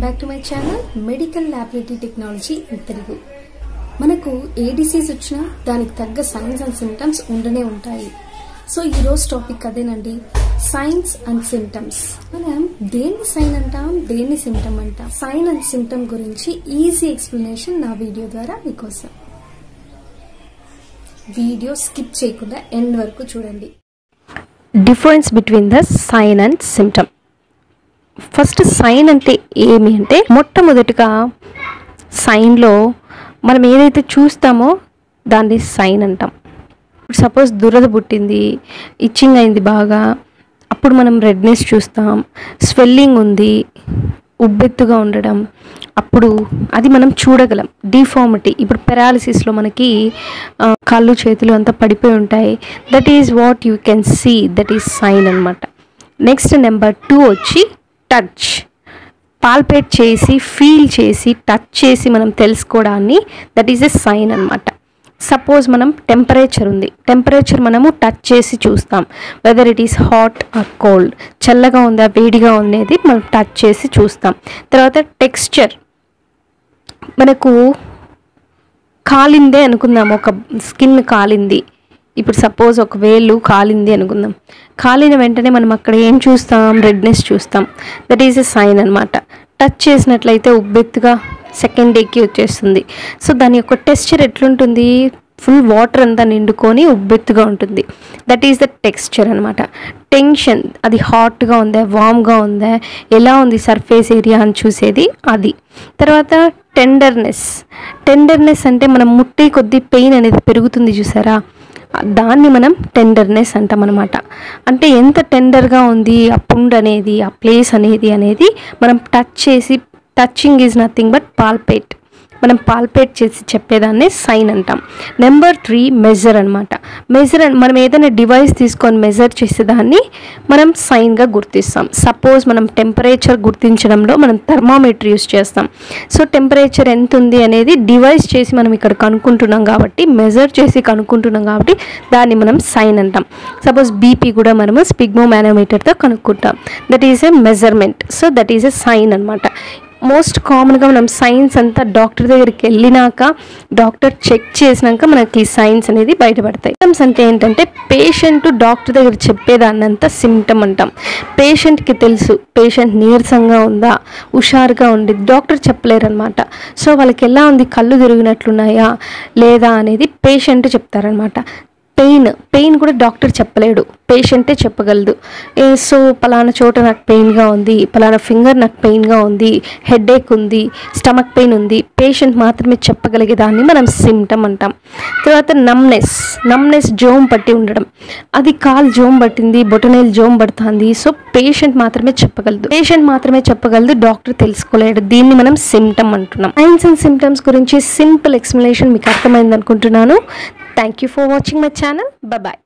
back to my channel medical laboratory technology in Telugu మనకు a disease వచ్చినా దానికి తగ్గ సైన్స్ అండ్ సిమ్టమ్స్ ఉండనే ఉంటాయి సో ఈ రోజు టాపిక్ అదేనండి సైన్స్ అండ్ సిమ్టమ్స్ మనం దేన్ని సైన్ అంటాం దేన్ని సిమ్టమ్ అంటాం సైన్ అండ్ సిమ్టమ్ గురించి ఈజీ ఎక్స్ప్లెనేషన్ నా వీడియో ద్వారా మీకోసం వీడియో స్కిప్ చేయకుండా ఎండ్ వరకు చూడండి difference between the sign and symptom first sign అంటే ఏమి అంటే మొట్టమొదటిగా సైన్లో మనం ఏదైతే చూస్తామో దాన్ని సైన్ అంటాం ఇప్పుడు సపోజ్ దురద పుట్టింది ఇచ్చింగ్ అయింది బాగా అప్పుడు మనం రెడ్నెస్ చూస్తాం స్వెల్లింగ్ ఉంది ఉబ్బెత్తుగా ఉండడం అప్పుడు అది మనం చూడగలం డిఫార్మిటీ ఇప్పుడు పెరాలిసిస్లో మనకి ఆ, కాళ్ళు చేతులు అంతా పడిపోయి ఉంటాయి that is what you can see that is sign అనమాట నెక్స్ట్ నెంబర్ టూ వచ్చి టచ్ పాల్పేట్ చేసి ఫీల్ చేసి టచ్ చేసి మనం తెలుసుకోవడాన్ని దట్ ఈజ్ ఎ సైన్ అనమాట సపోజ్ మనం టెంపరేచర్ ఉంది టెంపరేచర్ మనము టచ్ చేసి చూస్తాం whether it is hot or cold చల్లగా ఉందా వేడిగా ఉండేది మనం టచ్ చేసి చూస్తాం తర్వాత టెక్స్చర్ మనకు కాలిందే అనుకుందాం ఒక స్కిన్ కాలింది ఇప్పుడు సపోజ్ ఒక వేలు కాలింది అనుకుందాం కాలిన వెంటనే మనం అక్కడ ఏం చూస్తాం రెడ్నెస్ చూస్తాం దట్ ఈస్ ఎ సైన్ అనమాట టచ్ చేసినట్లయితే ఉబ్బెత్తుగా సెకండ్ డేకి వచ్చేస్తుంది సో దాని యొక్క టెక్స్చర్ ఎట్లుంటుంది ఫుల్ వాటర్ అంతా నిండుకొని ఉబ్బెత్తుగా ఉంటుంది దట్ ఈస్ ద టెక్స్చర్ అనమాట టెన్షన్ అది హాట్గా ఉందా వామ్గా ఉందా ఎలా ఉంది సర్ఫేస్ ఏరియా అని చూసేది అది తర్వాత టెండర్నెస్ టెండర్నెస్ అంటే మనం ముట్టే కొద్దీ పెయిన్ అనేది పెరుగుతుంది చూసారా దాన్ని మనం టెండర్నెస్ అంటాం అనమాట అంటే ఎంత టెండర్గా ఉంది ఆ పుండ్ అనేది ఆ ప్లేస్ అనేది అనేది మనం టచ్ చేసి touching is nothing but palpate మనం పాల్పేట్ చేసి చెప్పేదాన్ని సైన్ అంటాం నెంబర్ త్రీ మెజర్ అనమాట మెజర్ మనం ఏదైనా డివైస్ తీసుకొని మెజర్ చేసేదాన్ని మనం సైన్గా గుర్తిస్తాం సపోజ్ మనం టెంపరేచర్ గుర్తించడంలో మనం థర్మామీటర్ యూస్ చేస్తాం సో టెంపరేచర్ ఎంత ఉంది అనేది డివైస్ చేసి మనం ఇక్కడ కనుక్కుంటున్నాం కాబట్టి మెజర్ చేసి కనుక్కుంటున్నాం కాబట్టి దాన్ని మనం సైన్ అంటాం సపోజ్ బీపీ కూడా మనము స్పిగ్మో మ్యానోమీటర్తో కనుక్కుంటాం that is a measurement so that is a sign అనమాట మోస్ట్ కామన్గా మనం సైన్స్ అంతా డాక్టర్ దగ్గరికి వెళ్ళినాక డాక్టర్ చెక్ చేసినాక మనకి సైన్స్ అనేది బయటపడతాయి సిమ్టమ్స్ అంటే ఏంటంటే పేషెంట్ డాక్టర్ దగ్గర చెప్పేదాన్నంతా సిమ్టమ్ అంటాం పేషెంట్కి తెలుసు పేషెంట్ నీరసంగా ఉందా హుషారుగా ఉంది డాక్టర్ చెప్పలేరు అనమాట సో వాళ్ళకి ఎలా ఉంది కళ్ళు తిరిగినట్లున్నాయా లేదా అనేది పేషెంట్ చెప్తారనమాట పెయిన్ పెయిన్ కూడా డాక్టర్ చెప్పలేడు పేషెంటే చెప్పగలదు ఏ సో పలానా చోట నాకు పెయిన్గా ఉంది పలానా ఫింగర్ నాకు పెయిన్గా ఉంది హెడేక్ ఉంది స్టమక్ పెయిన్ ఉంది పేషెంట్ మాత్రమే చెప్పగలిగే దాన్ని మనం సిమ్టమ్ అంటాం తర్వాత నమ్నెస్ నమ్నెస్ జోమ్ పట్టి ఉండడం అది కాలు జోమ్ పట్టింది బొటనేలు జోమ్ పడుతుంది సో పేషెంట్ మాత్రమే చెప్పగలదు పేషెంట్ మాత్రమే చెప్పగలదు డాక్టర్ తెలుసుకోలేడు దీన్ని మనం సిమ్టమ్ అంటున్నాం సైన్స్ అండ్ సిమ్టమ్స్ గురించి సింపుల్ ఎక్స్ప్లెనేషన్ మీకు అర్థమైంది అనుకుంటున్నాను thank you for watching my channel bye